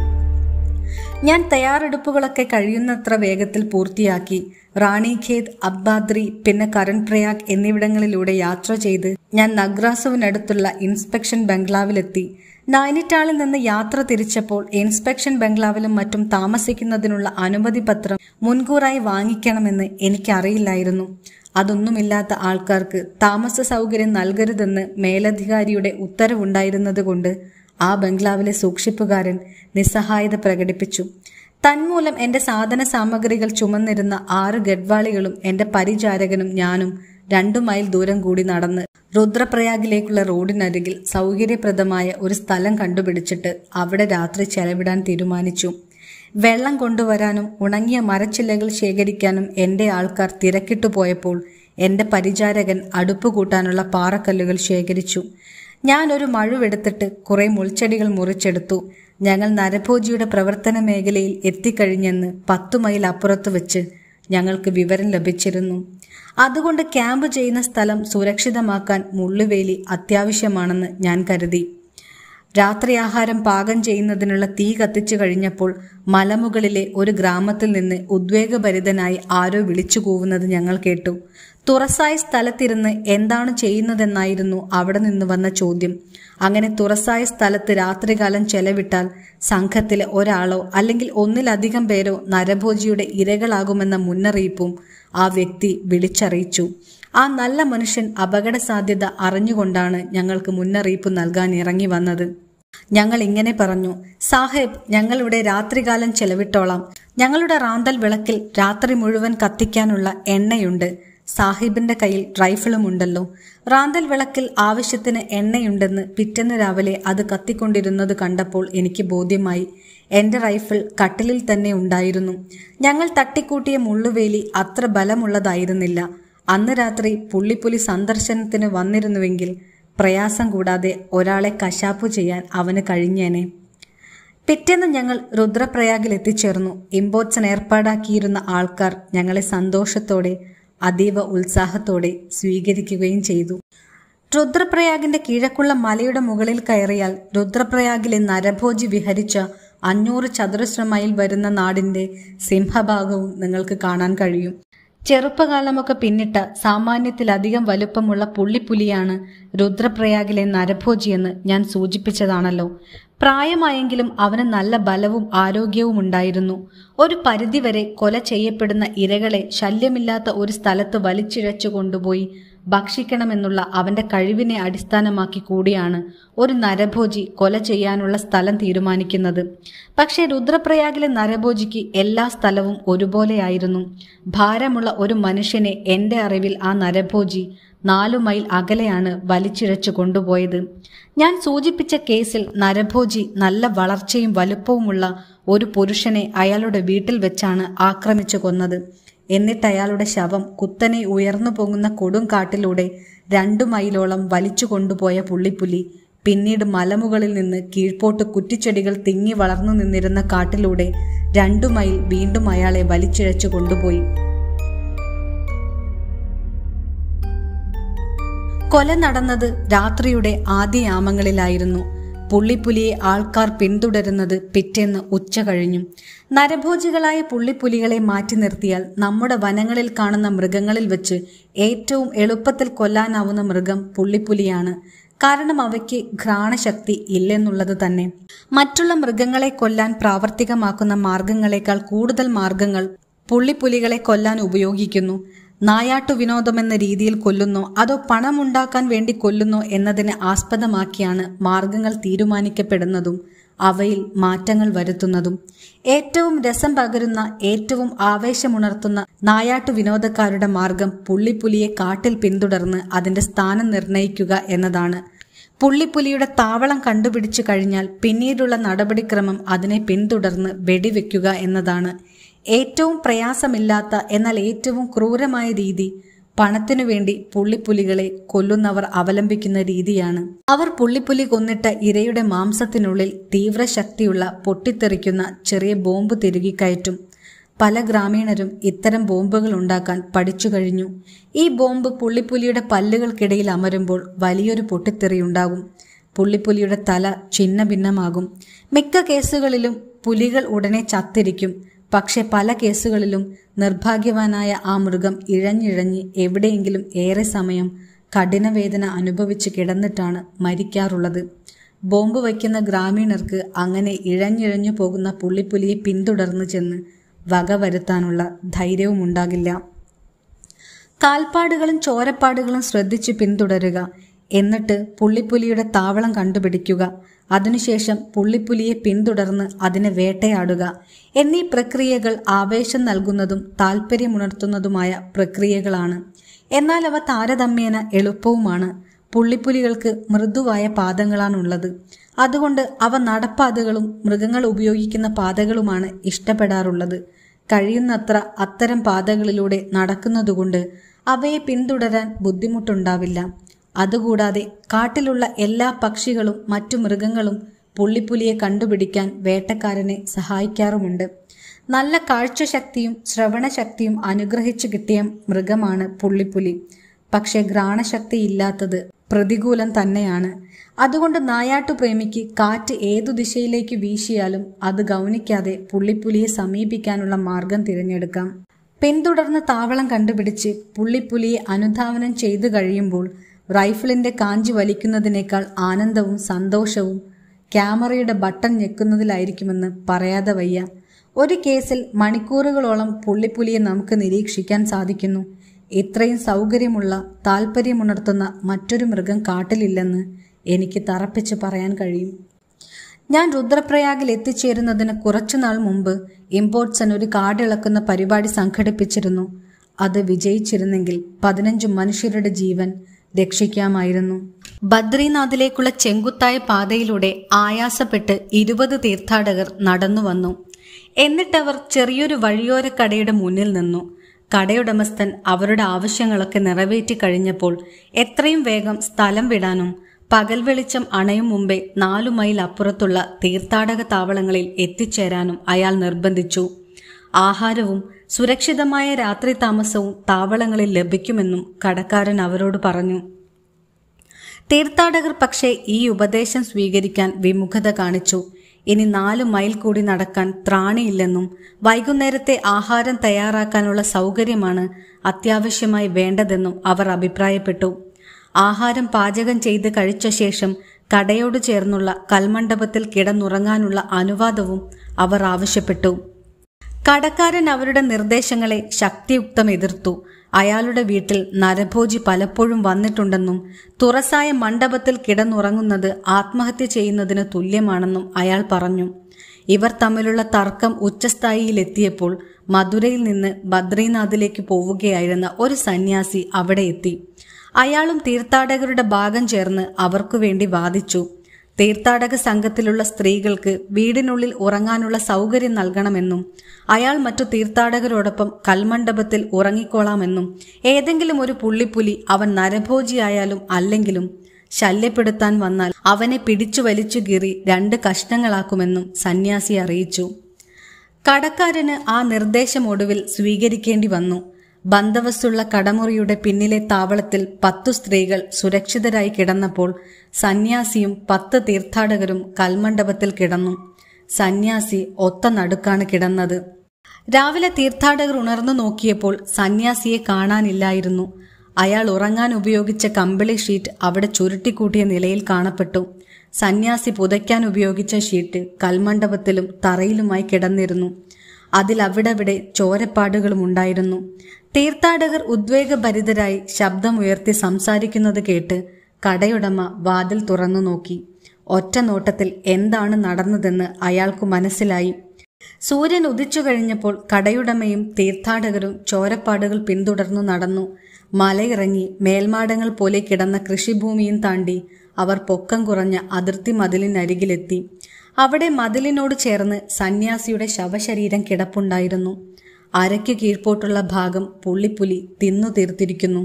ഞാൻ തയ്യാറെടുപ്പുകളൊക്കെ കഴിയുന്നത്ര വേഗത്തിൽ പൂർത്തിയാക്കി റാണിഖേദ് അബ്ബാദ്രി പിന്നെ കരൺ പ്രയാഗ് എന്നിവിടങ്ങളിലൂടെ യാത്ര ചെയ്ത് ഞാൻ നഗ്രാസുവിനടുത്തുള്ള ഇൻസ്പെക്ഷൻ ബംഗ്ലാവിലെത്തി നൈനിറ്റാളിൽ നിന്ന് യാത്ര തിരിച്ചപ്പോൾ ഇൻസ്പെക്ഷൻ ബംഗ്ലാവിലും മറ്റും താമസിക്കുന്നതിനുള്ള അനുമതി പത്രം മുൻകൂറായി വാങ്ങിക്കണമെന്ന് എനിക്കറിയില്ലായിരുന്നു അതൊന്നുമില്ലാത്ത ആൾക്കാർക്ക് താമസ സൗകര്യം നൽകരുതെന്ന് മേലധികാരിയുടെ ഉത്തരവുണ്ടായിരുന്നതുകൊണ്ട് ആ ബംഗ്ലാവിലെ സൂക്ഷിപ്പുകാരൻ നിസ്സഹായത പ്രകടിപ്പിച്ചു തന്മൂലം എന്റെ സാധന സാമഗ്രികൾ ചുമന്നിരുന്ന ആറ് ഗഡ്വാളികളും എന്റെ പരിചാരകനും ഞാനും രണ്ടു മൈൽ ദൂരം കൂടി നടന്ന് രുദ്രപ്രയാഗിലേക്കുള്ള റോഡിനരികിൽ സൗകര്യപ്രദമായ ഒരു സ്ഥലം കണ്ടുപിടിച്ചിട്ട് അവിടെ രാത്രി ചെലവിടാൻ തീരുമാനിച്ചു വെള്ളം കൊണ്ടുവരാനും ഉണങ്ങിയ മരച്ചില്ലകൾ ശേഖരിക്കാനും എന്റെ ആൾക്കാർ തിരക്കിട്ടു പോയപ്പോൾ എന്റെ പരിചാരകൻ അടുപ്പ് കൂട്ടാനുള്ള പാറക്കല്ലുകൾ ശേഖരിച്ചു ഞാൻ ഒരു മഴുവെടുത്തിട്ട് കുറെ മുൾച്ചെടികൾ മുറിച്ചെടുത്തു ഞങ്ങൾ നരഭോജിയുടെ പ്രവർത്തന മേഖലയിൽ എത്തിക്കഴിഞ്ഞെന്ന് പത്തു മൈൽ അപ്പുറത്ത് വെച്ച് ഞങ്ങൾക്ക് വിവരം ലഭിച്ചിരുന്നു അതുകൊണ്ട് ക്യാമ്പ് ചെയ്യുന്ന സ്ഥലം സുരക്ഷിതമാക്കാൻ മുള്ളുവേലി അത്യാവശ്യമാണെന്ന് ഞാൻ കരുതി രാത്രി ആഹാരം പാകം ചെയ്യുന്നതിനുള്ള തീ കത്തിച്ചു കഴിഞ്ഞപ്പോൾ മലമുകളിലെ ഒരു ഗ്രാമത്തിൽ നിന്ന് ഉദ്വേഗഭരിതനായി ആരോ വിളിച്ചു കൂവുന്നത് ഞങ്ങൾ കേട്ടു തുറസായ സ്ഥലത്തിരുന്ന് എന്താണ് ചെയ്യുന്നതെന്നായിരുന്നു അവിടെ നിന്ന് വന്ന ചോദ്യം അങ്ങനെ തുറസായ സ്ഥലത്ത് രാത്രികാലം ചെലവിട്ടാൽ സംഘത്തിലെ ഒരാളോ അല്ലെങ്കിൽ ഒന്നിലധികം പേരോ നരഭോജിയുടെ ഇരകളാകുമെന്ന മുന്നറിയിപ്പും ആ വ്യക്തി വിളിച്ചറിയിച്ചു ആ നല്ല മനുഷ്യൻ അപകട സാധ്യത അറിഞ്ഞുകൊണ്ടാണ് ഞങ്ങൾക്ക് മുന്നറിയിപ്പ് നൽകാൻ ഇറങ്ങി വന്നത് ഞങ്ങൾ ഇങ്ങനെ പറഞ്ഞു സാഹേബ് ഞങ്ങളിവിടെ രാത്രികാലം ചെലവിട്ടോളാം ഞങ്ങളുടെ റാന്തൽ വിളക്കിൽ രാത്രി മുഴുവൻ കത്തിക്കാനുള്ള എണ്ണയുണ്ട് സാഹിബിന്റെ കയ്യിൽ റൈഫിളും ഉണ്ടല്ലോ റാന്തൽ വിളക്കിൽ ആവശ്യത്തിന് എണ്ണയുണ്ടെന്ന് പിറ്റേന്ന് രാവിലെ അത് കത്തിക്കൊണ്ടിരുന്നത് കണ്ടപ്പോൾ എനിക്ക് ബോധ്യമായി എന്റെ റൈഫിൾ കട്ടിലിൽ തന്നെ ഉണ്ടായിരുന്നു ഞങ്ങൾ തട്ടിക്കൂട്ടിയ മുള്ളുവേലി അത്ര ബലമുള്ളതായിരുന്നില്ല അന്ന് രാത്രി പുള്ളിപ്പുലി സന്ദർശനത്തിന് വന്നിരുന്നുവെങ്കിൽ പ്രയാസം കൂടാതെ ഒരാളെ കശാപ്പു ചെയ്യാൻ അവന് കഴിഞ്ഞേനെ പിറ്റേന്ന് ഞങ്ങൾ രുദ്രപ്രയാഗിൽ എത്തിച്ചേർന്നു ഇമ്പോർട്സൺ ഏർപ്പാടാക്കിയിരുന്ന ആൾക്കാർ ഞങ്ങളെ സന്തോഷത്തോടെ അതീവ ഉത്സാഹത്തോടെ സ്വീകരിക്കുകയും ചെയ്തു രുദ്രപ്രയാഗിന്റെ കിഴക്കുള്ള മലയുടെ മുകളിൽ കയറിയാൽ രുദ്രപ്രയാഗിലെ നരഭോജി വിഹരിച്ച അഞ്ഞൂറ് ചതുരശ്ര മൈൽ വരുന്ന നാടിന്റെ സിംഹഭാഗവും നിങ്ങൾക്ക് കാണാൻ കഴിയും ചെറുപ്പകാലമൊക്കെ പിന്നിട്ട സാമാന്യത്തിലധികം വലുപ്പമുള്ള പുള്ളിപ്പുലിയാണ് രുദ്രപ്രയാഗിലെ നരഭോജിയെന്ന് ഞാൻ സൂചിപ്പിച്ചതാണല്ലോ പ്രായമായെങ്കിലും അവന് നല്ല ബലവും ആരോഗ്യവും ഉണ്ടായിരുന്നു ഒരു പരിധിവരെ കൊല ചെയ്യപ്പെടുന്ന ഇരകളെ ശല്യമില്ലാത്ത ഒരു സ്ഥലത്ത് വലിച്ചിഴച്ചു കൊണ്ടുപോയി ഭക്ഷിക്കണമെന്നുള്ള അവന്റെ കഴിവിനെ അടിസ്ഥാനമാക്കി കൂടിയാണ് ഒരു നരഭോജി കൊല ചെയ്യാനുള്ള സ്ഥലം തീരുമാനിക്കുന്നത് പക്ഷേ രുദ്രപ്രയാഗിലെ നരഭോജിക്ക് എല്ലാ സ്ഥലവും ഒരുപോലെയായിരുന്നു ഭാരമുള്ള ഒരു മനുഷ്യനെ എന്റെ അറിവിൽ ആ നരഭോജി നാലു മൈൽ അകലെയാണ് വലിച്ചിഴച്ചു കൊണ്ടുപോയത് ഞാൻ സൂചിപ്പിച്ച കേസിൽ നരഭോജി നല്ല വളർച്ചയും വലുപ്പവുമുള്ള ഒരു പുരുഷനെ അയാളുടെ വീട്ടിൽ വെച്ചാണ് ആക്രമിച്ചു കൊന്നത് എന്നിട്ട് അയാളുടെ ശവം കുത്തനെ ഉയർന്നു പോകുന്ന കൊടും കാട്ടിലൂടെ രണ്ടു മൈലോളം വലിച്ചു കൊണ്ടുപോയ പുള്ളിപ്പുലി പിന്നീട് മലമുകളിൽ നിന്ന് കീഴ്പോട്ട് കുറ്റിച്ചെടികൾ തിങ്ങി വളർന്നു നിന്നിരുന്ന കാട്ടിലൂടെ രണ്ടു മൈൽ വീണ്ടും അയാളെ വലിച്ചിഴച്ചു കൊണ്ടുപോയി കൊല നടന്നത് രാത്രിയുടെ ആദ്യ യാമങ്ങളിലായിരുന്നു പുള്ളിപ്പുലിയെ ആൾക്കാർ പിന്തുടരുന്നത് പിറ്റേന്ന് ഉച്ച കഴിഞ്ഞു നരഭോജികളായ പുള്ളിപ്പുലികളെ മാറ്റി നിർത്തിയാൽ നമ്മുടെ വനങ്ങളിൽ കാണുന്ന മൃഗങ്ങളിൽ വെച്ച് ഏറ്റവും എളുപ്പത്തിൽ കൊല്ലാനാവുന്ന മൃഗം പുള്ളിപ്പുലിയാണ് കാരണം അവയ്ക്ക് ഘ്രാണശക്തി ഇല്ലെന്നുള്ളത് തന്നെ മറ്റുള്ള മൃഗങ്ങളെ കൊല്ലാൻ പ്രാവർത്തികമാക്കുന്ന മാർഗങ്ങളെക്കാൾ കൂടുതൽ മാർഗങ്ങൾ പുള്ളിപ്പുലികളെ കൊല്ലാൻ ഉപയോഗിക്കുന്നു നായാട്ടു വിനോദമെന്ന രീതിയിൽ കൊല്ലുന്നോ അതോ പണമുണ്ടാക്കാൻ വേണ്ടി കൊല്ലുന്നോ എന്നതിനെ ആസ്പദമാക്കിയാണ് മാർഗങ്ങൾ തീരുമാനിക്കപ്പെടുന്നതും അവയിൽ മാറ്റങ്ങൾ വരുത്തുന്നതും ഏറ്റവും രസം പകരുന്ന ഏറ്റവും ആവേശമുണർത്തുന്ന നായാട്ടു വിനോദക്കാരുടെ മാർഗം പുള്ളിപ്പുലിയെ കാട്ടിൽ പിന്തുടർന്ന് അതിന്റെ സ്ഥാനം നിർണയിക്കുക എന്നതാണ് പുള്ളിപ്പുലിയുടെ താവളം കണ്ടുപിടിച്ചു കഴിഞ്ഞാൽ പിന്നീടുള്ള നടപടിക്രമം അതിനെ പിന്തുടർന്ന് വെടിവെക്കുക എന്നതാണ് ഏറ്റവും പ്രയാസമില്ലാത്ത എന്നാൽ ഏറ്റവും ക്രൂരമായ രീതി പണത്തിനു വേണ്ടി പുള്ളിപ്പുലികളെ കൊല്ലുന്നവർ അവലംബിക്കുന്ന രീതിയാണ് അവർ പുള്ളിപ്പുലി കൊന്നിട്ട ഇരയുടെ മാംസത്തിനുള്ളിൽ തീവ്രശക്തിയുള്ള പൊട്ടിത്തെറിക്കുന്ന ചെറിയ ബോംബ് തിരുകി കയറ്റും പല ഗ്രാമീണരും ഇത്തരം ബോംബുകൾ ഉണ്ടാക്കാൻ പഠിച്ചു കഴിഞ്ഞു ഈ ബോംബ് പുള്ളിപ്പുലിയുടെ പല്ലുകൾക്കിടയിൽ അമരുമ്പോൾ വലിയൊരു പൊട്ടിത്തെറിയുണ്ടാകും പുള്ളിപ്പുലിയുടെ തല ഛിന്ന ഭിന്നമാകും മിക്ക കേസുകളിലും പുലികൾ ഉടനെ ചത്തിരിക്കും പക്ഷെ പല കേസുകളിലും നിർഭാഗ്യവാനായ ആ മൃഗം ഇഴഞ്ഞിഴഞ്ഞ് എവിടെയെങ്കിലും ഏറെ സമയം കഠിനവേദന അനുഭവിച്ച് കിടന്നിട്ടാണ് മരിക്കാറുള്ളത് ബോംബ് വയ്ക്കുന്ന ഗ്രാമീണർക്ക് അങ്ങനെ ഇഴഞ്ഞിഴഞ്ഞു പോകുന്ന പുള്ളിപ്പുലിയെ പിന്തുടർന്നു ചെന്ന് വക വരുത്താനുള്ള ധൈര്യവും ഉണ്ടാകില്ല കാൽപ്പാടുകളും ചോരപ്പാടുകളും ശ്രദ്ധിച്ച് പിന്തുടരുക എന്നിട്ട് പുള്ളിപ്പുലിയുടെ താവളം കണ്ടുപിടിക്കുക അതിനുശേഷം പുള്ളിപ്പുലിയെ പിന്തുടർന്ന് അതിനെ വേട്ടയാടുക എന്നീ പ്രക്രിയകൾ ആവേശം നൽകുന്നതും താല്പര്യമുണർത്തുന്നതുമായ പ്രക്രിയകളാണ് എന്നാൽ അവ താരതമ്യേന എളുപ്പവുമാണ് പുള്ളിപ്പുലികൾക്ക് മൃദുവായ പാദങ്ങളാണുള്ളത് അതുകൊണ്ട് അവ നടപ്പാതകളും മൃഗങ്ങൾ ഉപയോഗിക്കുന്ന പാതകളുമാണ് ഇഷ്ടപ്പെടാറുള്ളത് കഴിയുന്നത്ര അത്തരം പാതകളിലൂടെ നടക്കുന്നതുകൊണ്ട് അവയെ പിന്തുടരാൻ ബുദ്ധിമുട്ടുണ്ടാവില്ല അതുകൂടാതെ കാട്ടിലുള്ള എല്ലാ പക്ഷികളും മറ്റു മൃഗങ്ങളും പുള്ളിപ്പുലിയെ കണ്ടുപിടിക്കാൻ വേട്ടക്കാരനെ സഹായിക്കാറുമുണ്ട് നല്ല കാഴ്ചശക്തിയും ശ്രവണശക്തിയും അനുഗ്രഹിച്ചു കിട്ടിയ മൃഗമാണ് പുള്ളിപ്പുലി പക്ഷെ ഘ്രാണശക്തി ഇല്ലാത്തത് പ്രതികൂലം തന്നെയാണ് അതുകൊണ്ട് നായാട്ടു പ്രേമിക്ക് കാറ്റ് ഏതു ദിശയിലേക്ക് വീശിയാലും അത് ഗൗനിക്കാതെ പുള്ളിപ്പുലിയെ സമീപിക്കാനുള്ള മാർഗം തിരഞ്ഞെടുക്കാം പിന്തുടർന്ന് താവളം കണ്ടുപിടിച്ച് പുള്ളിപ്പുലിയെ അനുധാവനം ചെയ്തു കഴിയുമ്പോൾ റൈഫിളിന്റെ കാഞ്ചി വലിക്കുന്നതിനേക്കാൾ ആനന്ദവും സന്തോഷവും ക്യാമറയുടെ ബട്ടൺ ഞെക്കുന്നതിലായിരിക്കുമെന്ന് പറയാതെ വയ്യ ഒരു കേസിൽ മണിക്കൂറുകളോളം പുള്ളിപ്പുലിയെ നമുക്ക് നിരീക്ഷിക്കാൻ സാധിക്കുന്നു ഇത്രയും സൗകര്യമുള്ള താല്പര്യമുണർത്തുന്ന മറ്റൊരു മൃഗം കാട്ടിലില്ലെന്ന് എനിക്ക് തറപ്പിച്ച് പറയാൻ കഴിയും ഞാൻ രുദ്രപ്രയാഗിൽ എത്തിച്ചേരുന്നതിന് കുറച്ചുനാൾ മുമ്പ് ഇമ്പോർട്സൺ ഒരു കാടിളക്കുന്ന പരിപാടി സംഘടിപ്പിച്ചിരുന്നു അത് വിജയിച്ചിരുന്നെങ്കിൽ പതിനഞ്ച് മനുഷ്യരുടെ ജീവൻ രക്ഷിക്കാമായിരുന്നു ബദ്രീനാഥിലേക്കുള്ള ചെങ്കുത്തായ പാതയിലൂടെ ആയാസപ്പെട്ട് ഇരുപത് തീർത്ഥാടകർ നടന്നു വന്നു എന്നിട്ടവർ ചെറിയൊരു വഴിയോര കടയുടെ മുന്നിൽ നിന്നു കടയുടമസ്ഥൻ അവരുടെ ആവശ്യങ്ങളൊക്കെ നിറവേറ്റി കഴിഞ്ഞപ്പോൾ എത്രയും വേഗം സ്ഥലം വിടാനും പകൽ വെളിച്ചം അണയും മുമ്പേ നാലു മൈൽ അപ്പുറത്തുള്ള തീർത്ഥാടക താവളങ്ങളിൽ എത്തിച്ചേരാനും അയാൾ നിർബന്ധിച്ചു ആഹാരവും സുരക്ഷിതമായ രാത്രി താമസവും താവളങ്ങളിൽ ലഭിക്കുമെന്നും കടക്കാരൻ അവരോട് പറഞ്ഞു തീർത്ഥാടകർ പക്ഷേ ഈ ഉപദേശം സ്വീകരിക്കാൻ വിമുഖത കാണിച്ചു ഇനി നാലു മൈൽ കൂടി നടക്കാൻ ത്രാണിയില്ലെന്നും വൈകുന്നേരത്തെ ആഹാരം തയ്യാറാക്കാനുള്ള സൗകര്യമാണ് അത്യാവശ്യമായി വേണ്ടതെന്നും അവർ അഭിപ്രായപ്പെട്ടു ആഹാരം പാചകം ചെയ്ത് കഴിച്ച ശേഷം കടയോട് ചേർന്നുള്ള കൽമണ്ഡപത്തിൽ കിടന്നുറങ്ങാനുള്ള അനുവാദവും അവർ ആവശ്യപ്പെട്ടു കടക്കാരൻ അവരുടെ നിർദ്ദേശങ്ങളെ ശക്തിയുക്തം എതിർത്തു അയാളുടെ വീട്ടിൽ നരഭോജി പലപ്പോഴും വന്നിട്ടുണ്ടെന്നും തുറസായ മണ്ഡപത്തിൽ കിടന്നുറങ്ങുന്നത് ആത്മഹത്യ ചെയ്യുന്നതിന് തുല്യമാണെന്നും അയാൾ പറഞ്ഞു ഇവർ തമ്മിലുള്ള തർക്കം ഉച്ചസ്ഥായിയിലെത്തിയപ്പോൾ മധുരയിൽ നിന്ന് ബദ്രീനാഥിലേക്ക് പോവുകയായിരുന്ന ഒരു സന്യാസി അവിടെ എത്തി അയാളും തീർത്ഥാടകരുടെ ഭാഗം ചേർന്ന് അവർക്കു വേണ്ടി വാദിച്ചു തീർത്ഥാടക സംഘത്തിലുള്ള സ്ത്രീകൾക്ക് വീടിനുള്ളിൽ ഉറങ്ങാനുള്ള സൗകര്യം നൽകണമെന്നും അയാൾ മറ്റു തീർത്ഥാടകരോടൊപ്പം കൽമണ്ഡപത്തിൽ ഉറങ്ങിക്കോളാമെന്നും ഏതെങ്കിലും ഒരു പുള്ളിപ്പുലി അവൻ നരഭോജിയായാലും അല്ലെങ്കിലും ശല്യപ്പെടുത്താൻ വന്നാൽ അവനെ പിടിച്ചു വലിച്ചു കീറി രണ്ട് കഷ്ണങ്ങളാക്കുമെന്നും സന്യാസി അറിയിച്ചു കടക്കാരന് ആ നിർദ്ദേശം ഒടുവിൽ സ്വീകരിക്കേണ്ടി വന്നു ബന്ദവസ്തുള്ള കടമുറിയുടെ പിന്നിലെ താവളത്തിൽ പത്തു സ്ത്രീകൾ സുരക്ഷിതരായി കിടന്നപ്പോൾ സന്യാസിയും പത്ത് തീർത്ഥാടകരും കൽമണ്ഡപത്തിൽ കിടന്നു സന്യാസി ഒത്ത നടുക്കാണ് കിടന്നത് രാവിലെ തീർത്ഥാടകർ ഉണർന്നു നോക്കിയപ്പോൾ സന്യാസിയെ കാണാനില്ലായിരുന്നു അയാൾ ഉറങ്ങാൻ ഉപയോഗിച്ച കമ്പിളി ഷീറ്റ് അവിടെ ചുരുട്ടിക്കൂട്ടിയ നിലയിൽ കാണപ്പെട്ടു സന്യാസി പുതയ്ക്കാൻ ഉപയോഗിച്ച ഷീറ്റ് കൽമണ്ഡപത്തിലും തറയിലുമായി കിടന്നിരുന്നു അതിൽ അവിടവിടെ ചോരപ്പാടുകളും ഉണ്ടായിരുന്നു തീർത്ഥാടകർ ഉദ്വേഗഭരിതരായി ശബ്ദമുയർത്തി സംസാരിക്കുന്നത് കേട്ട് കടയുടമ വാതിൽ തുറന്നു നോക്കി ഒറ്റ നോട്ടത്തിൽ എന്താണ് നടന്നതെന്ന് അയാൾക്കു മനസ്സിലായി സൂര്യൻ ഉദിച്ചു കഴിഞ്ഞപ്പോൾ കടയുടമയും തീർത്ഥാടകരും ചോരപ്പാടുകൾ പിന്തുടർന്നു നടന്നു മലയിറങ്ങി മേൽമാടങ്ങൾ പോലെ കിടന്ന കൃഷിഭൂമിയും താണ്ടി അവർ പൊക്കം കുറഞ്ഞ അതിർത്തി മതിലിനരികിലെത്തി അവിടെ മതിലിനോട് ചേർന്ന് സന്യാസിയുടെ ശവശരീരം കിടപ്പുണ്ടായിരുന്നു അരയ്ക്ക് കീഴ്പോട്ടുള്ള ഭാഗം പുള്ളിപ്പുലി തിന്നു തീർത്തിരിക്കുന്നു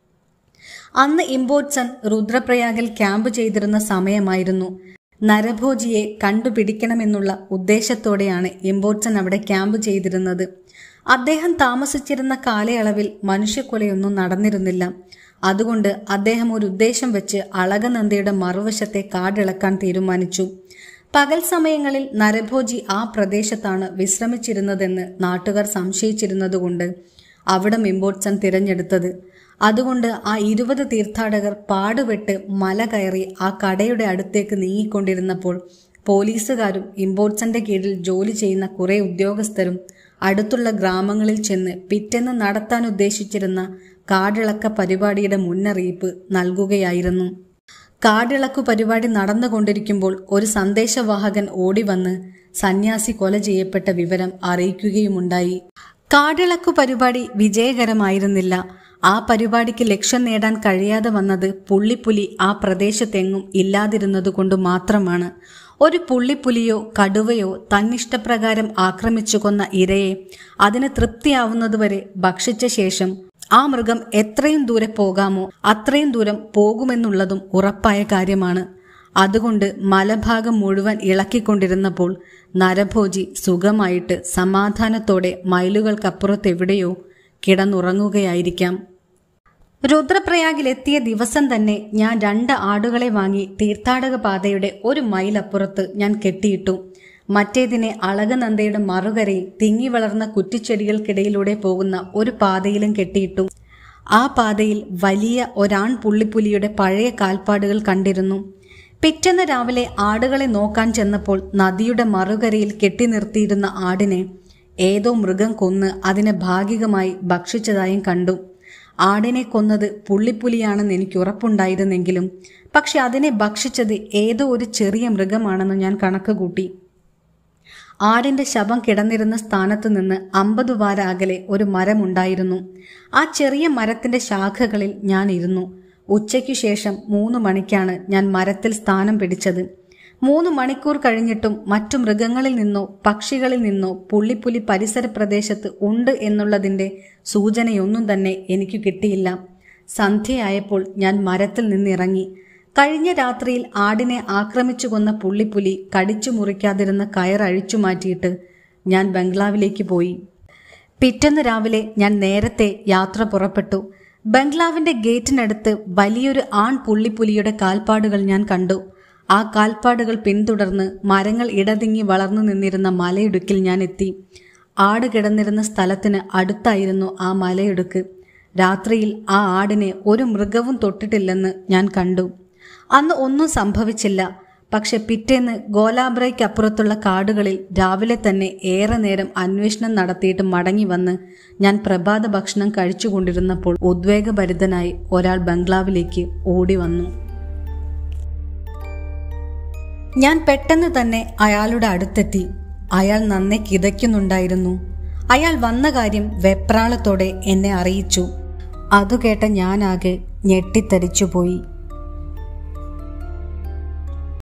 അന്ന് ഇമ്പോർട്സൺ രുദ്രപ്രയാഗിൽ ക്യാമ്പ് ചെയ്തിരുന്ന സമയമായിരുന്നു നരഭോജിയെ കണ്ടുപിടിക്കണമെന്നുള്ള ഉദ്ദേശത്തോടെയാണ് ഇമ്പോർട്സൺ അവിടെ ക്യാമ്പ് ചെയ്തിരുന്നത് അദ്ദേഹം താമസിച്ചിരുന്ന കാലയളവിൽ മനുഷ്യക്കൊലയൊന്നും നടന്നിരുന്നില്ല അതുകൊണ്ട് അദ്ദേഹം ഒരു ഉദ്ദേശം വെച്ച് അളകനന്ദയുടെ മറുവശത്തെ കാടിളക്കാൻ തീരുമാനിച്ചു പകൽ സമയങ്ങളിൽ നരഭോജി ആ പ്രദേശത്താണ് വിശ്രമിച്ചിരുന്നതെന്ന് നാട്ടുകാർ സംശയിച്ചിരുന്നതുകൊണ്ട് അവിടം ഇമ്പോർട്സൺ തിരഞ്ഞെടുത്തത് അതുകൊണ്ട് ആ ഇരുപത് തീർത്ഥാടകർ പാടുപെട്ട് മല കയറി ആ കടയുടെ അടുത്തേക്ക് നീങ്ങിക്കൊണ്ടിരുന്നപ്പോൾ പോലീസുകാരും ഇമ്പോർട്സന്റെ കീഴിൽ ജോലി ചെയ്യുന്ന കുറെ ഉദ്യോഗസ്ഥരും അടുത്തുള്ള ഗ്രാമങ്ങളിൽ ചെന്ന് പിറ്റേന്ന് നടത്താൻ ഉദ്ദേശിച്ചിരുന്ന കാടിളക്ക പരിപാടിയുടെ മുന്നറിയിപ്പ് നൽകുകയായിരുന്നു കാടിളക്കു പരിപാടി നടന്നുകൊണ്ടിരിക്കുമ്പോൾ ഒരു സന്ദേശവാഹകൻ ഓടിവന്ന് സന്യാസി കൊല ചെയ്യപ്പെട്ട വിവരം അറിയിക്കുകയുമുണ്ടായി കാടിളക്കു പരിപാടി വിജയകരമായിരുന്നില്ല ആ പരിപാടിക്ക് ലക്ഷ്യം നേടാൻ കഴിയാതെ വന്നത് പുള്ളിപ്പുലി ആ പ്രദേശത്തെങ്ങും ഇല്ലാതിരുന്നതുകൊണ്ട് മാത്രമാണ് ഒരു പുള്ളിപ്പുലിയോ കടുവയോ തന്നിഷ്ടപ്രകാരം ആക്രമിച്ചു കൊന്ന ഇരയെ അതിന് തൃപ്തിയാവുന്നതുവരെ ഭക്ഷിച്ച ശേഷം ആ മൃഗം എത്രയും ദൂരെ പോകാമോ അത്രയും ദൂരം പോകുമെന്നുള്ളതും ഉറപ്പായ കാര്യമാണ് അതുകൊണ്ട് മലഭാഗം മുഴുവൻ ഇളക്കിക്കൊണ്ടിരുന്നപ്പോൾ നരഭോജി സുഖമായിട്ട് സമാധാനത്തോടെ മൈലുകൾക്കപ്പുറത്തെവിടെയോ കിടന്നുറങ്ങുകയായിരിക്കാം രുദ്രപ്രയാഗിലെത്തിയ ദിവസം തന്നെ ഞാൻ രണ്ട് ആടുകളെ വാങ്ങി തീർത്ഥാടക പാതയുടെ ഒരു മൈൽ അപ്പുറത്ത് ഞാൻ കെട്ടിയിട്ടു മറ്റേതിനെ അളകനന്ദയുടെ മറുകരയിൽ തിങ്ങി വളർന്ന കുറ്റിച്ചെടികൾക്കിടയിലൂടെ പോകുന്ന ഒരു പാതയിലും കെട്ടിയിട്ടു ആ പാതയിൽ വലിയ ഒരാൺ പുള്ളിപ്പുലിയുടെ പഴയ കാൽപ്പാടുകൾ കണ്ടിരുന്നു പിറ്റേന്ന് രാവിലെ ആടുകളെ നോക്കാൻ ചെന്നപ്പോൾ നദിയുടെ മറുകരയിൽ കെട്ടി നിർത്തിയിരുന്ന ആടിനെ ഏതോ മൃഗം കൊന്ന് അതിനെ ഭാഗികമായി ഭക്ഷിച്ചതായും കണ്ടു ആടിനെ കൊന്നത് പുള്ളിപ്പുലിയാണെന്ന് എനിക്ക് ഉറപ്പുണ്ടായിരുന്നെങ്കിലും പക്ഷെ അതിനെ ഭക്ഷിച്ചത് ഏതോ ഒരു ചെറിയ മൃഗമാണെന്ന് ഞാൻ കണക്ക് കൂട്ടി ആടിന്റെ ശവം കിടന്നിരുന്ന സ്ഥാനത്ത് നിന്ന് അമ്പത് വാര അകലെ ഒരു മരമുണ്ടായിരുന്നു ആ ചെറിയ മരത്തിന്റെ ശാഖകളിൽ ഞാൻ ഇരുന്നു ഉച്ചയ്ക്കു ശേഷം മൂന്ന് മണിക്കാണ് ഞാൻ മരത്തിൽ സ്ഥാനം പിടിച്ചത് മൂന്ന് മണിക്കൂർ കഴിഞ്ഞിട്ടും മറ്റു മൃഗങ്ങളിൽ നിന്നോ പക്ഷികളിൽ നിന്നോ പുള്ളിപ്പുലി പരിസര പ്രദേശത്ത് ഉണ്ട് എന്നുള്ളതിന്റെ സൂചനയൊന്നും തന്നെ എനിക്ക് കിട്ടിയില്ല സന്ധ്യയായപ്പോൾ ഞാൻ മരത്തിൽ നിന്നിറങ്ങി കഴിഞ്ഞ രാത്രിയിൽ ആടിനെ ആക്രമിച്ചു കൊന്ന പുള്ളിപ്പുലി കടിച്ചു മുറിക്കാതിരുന്ന കയർ അഴിച്ചു മാറ്റിയിട്ട് ഞാൻ ബംഗ്ലാവിലേക്ക് പോയി പിറ്റേന്ന് രാവിലെ ഞാൻ നേരത്തെ യാത്ര പുറപ്പെട്ടു ബംഗ്ലാവിന്റെ ഗേറ്റിനടുത്ത് വലിയൊരു ആൺ പുള്ളിപ്പുലിയുടെ കാൽപ്പാടുകൾ ഞാൻ കണ്ടു ആ കാൽപ്പാടുകൾ പിന്തുടർന്ന് മരങ്ങൾ ഇടതിങ്ങി വളർന്നു നിന്നിരുന്ന മലയിടുക്കിൽ ഞാൻ എത്തി ആട് കിടന്നിരുന്ന സ്ഥലത്തിന് അടുത്തായിരുന്നു ആ മലയിടുക്ക് രാത്രിയിൽ ആ ആടിനെ ഒരു മൃഗവും തൊട്ടിട്ടില്ലെന്ന് ഞാൻ കണ്ടു അന്ന് ഒന്നും സംഭവിച്ചില്ല പക്ഷെ പിറ്റേന്ന് ഗോലാബ്രയ്ക്കപ്പുറത്തുള്ള കാടുകളിൽ രാവിലെ തന്നെ ഏറെ നേരം അന്വേഷണം നടത്തിയിട്ട് മടങ്ങി വന്ന് ഞാൻ പ്രഭാത ഭക്ഷണം കഴിച്ചുകൊണ്ടിരുന്നപ്പോൾ ഉദ്വേഗഭരിതനായി ഒരാൾ ബംഗ്ലാവിലേക്ക് ഓടി വന്നു ഞാൻ പെട്ടെന്ന് തന്നെ അയാളുടെ അടുത്തെത്തി അയാൾ നന്നെ കിതയ്ക്കുന്നുണ്ടായിരുന്നു അയാൾ വന്ന കാര്യം വെപ്രാളത്തോടെ എന്നെ അറിയിച്ചു അതു കേട്ട ഞാനാകെ ഞെട്ടിത്തരിച്ചുപോയി